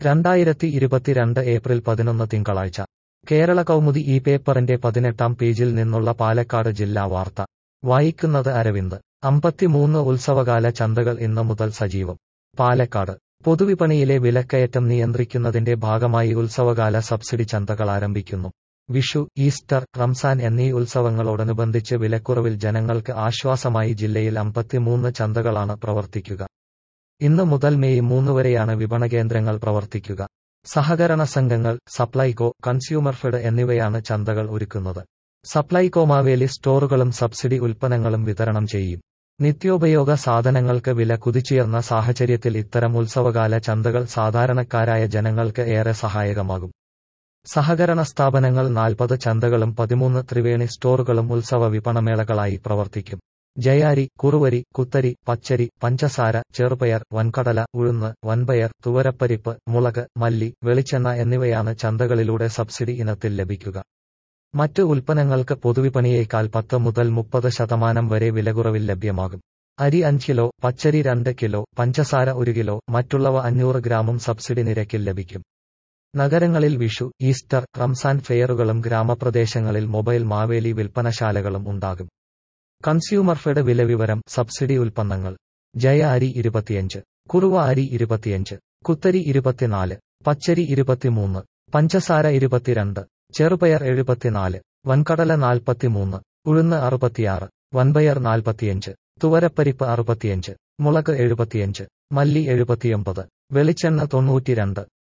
രണ്ടായിരത്തി ഇരുപത്തിരണ്ട് ഏപ്രിൽ പതിനൊന്ന് തിങ്കളാഴ്ച കേരള കൗമുദി ഈ പേപ്പറിന്റെ പതിനെട്ടാം പേജിൽ നിന്നുള്ള പാലക്കാട് ജില്ലാ വാർത്ത വായിക്കുന്നത് അരവിന്ദ് അമ്പത്തിമൂന്ന് ഉത്സവകാല ചന്തകൾ ഇന്ന് മുതൽ സജീവം പാലക്കാട് പൊതുവിപണിയിലെ വിലക്കയറ്റം നിയന്ത്രിക്കുന്നതിന്റെ ഭാഗമായി ഉത്സവകാല സബ്സിഡി ചന്തകൾ ആരംഭിക്കുന്നു വിഷു ഈസ്റ്റർ റംസാൻ എന്നീ ഉത്സവങ്ങളോടനുബന്ധിച്ച് വിലക്കുറവിൽ ജനങ്ങൾക്ക് ആശ്വാസമായി ജില്ലയിൽ അമ്പത്തിമൂന്ന് ചന്തകളാണ് പ്രവർത്തിക്കുക ഇന്ന് മുതൽ മെയ് മൂന്ന് വരെയാണ് വിപണകേന്ദ്രങ്ങൾ പ്രവർത്തിക്കുക സഹകരണ സംഘങ്ങൾ സപ്ലൈകോ കൺസ്യൂമർ ഫെഡ് എന്നിവയാണ് ചന്തകൾ ഒരുക്കുന്നത് സപ്ലൈകോ മാവേലി സ്റ്റോറുകളും സബ്സിഡി ഉൽപ്പന്നങ്ങളും വിതരണം ചെയ്യും നിത്യോപയോഗ സാധനങ്ങൾക്ക് വില കുതിച്ചുയർന്ന സാഹചര്യത്തിൽ ഇത്തരം ഉത്സവകാല ചന്തകൾ സാധാരണക്കാരായ ജനങ്ങൾക്ക് ഏറെ സഹായകമാകും സഹകരണ സ്ഥാപനങ്ങൾ നാൽപ്പത് ചന്തകളും പതിമൂന്ന് ത്രിവേണി സ്റ്റോറുകളും ഉത്സവ വിപണമേളകളായി പ്രവർത്തിക്കും ജയാരി കുറുവരി കുത്തരി പച്ചരി പഞ്ചസാര ചെറുപയർ വൻകടല ഉഴുന്ന് വൻപയർ തുവരപ്പരിപ്പ് മുളക് മല്ലി വെളിച്ചെണ്ണ എന്നിവയാണ് ചന്തകളിലൂടെ സബ്സിഡി ഇനത്തിൽ ലഭിക്കുക മറ്റ് ഉൽപ്പന്നങ്ങൾക്ക് പൊതുവിപണിയേക്കാൾ പത്ത് മുതൽ മുപ്പത് ശതമാനം വരെ വിലകുറവിൽ ലഭ്യമാകും അരി അഞ്ച് കിലോ പച്ചരി രണ്ട് കിലോ പഞ്ചസാര ഒരു കിലോ മറ്റുള്ളവ അഞ്ഞൂറ് ഗ്രാമും സബ്സിഡി നിരക്കിൽ ലഭിക്കും നഗരങ്ങളിൽ വിഷു ഈസ്റ്റർ റംസാൻ ഫെയറുകളും ഗ്രാമപ്രദേശങ്ങളിൽ മൊബൈൽ മാവേലി വിൽപ്പനശാലകളും ഉണ്ടാകും കൺസ്യൂമർ ഫെഡ് വിലവിവരം സബ്സിഡി ഉൽപ്പന്നങ്ങൾ ജയ അരി ഇരുപത്തിയഞ്ച് കുറുവ അരി ഇരുപത്തിയഞ്ച് കുത്തരി ഇരുപത്തിനാല് പച്ചരി ഇരുപത്തിമൂന്ന് പഞ്ചസാര ഇരുപത്തിരണ്ട് ചെറുപയർ എഴുപത്തിനാല് വൻകടല നാൽപ്പത്തിമൂന്ന് ഉഴുന്ന് അറുപത്തിയാറ് വൻപയർ നാൽപ്പത്തിയഞ്ച് തുവരപ്പരിപ്പ് അറുപത്തിയഞ്ച് മുളക് എഴുപത്തിയഞ്ച് മല്ലി എഴുപത്തിയൊമ്പത് വെളിച്ചെണ്ണ തൊണ്ണൂറ്റിരണ്ട്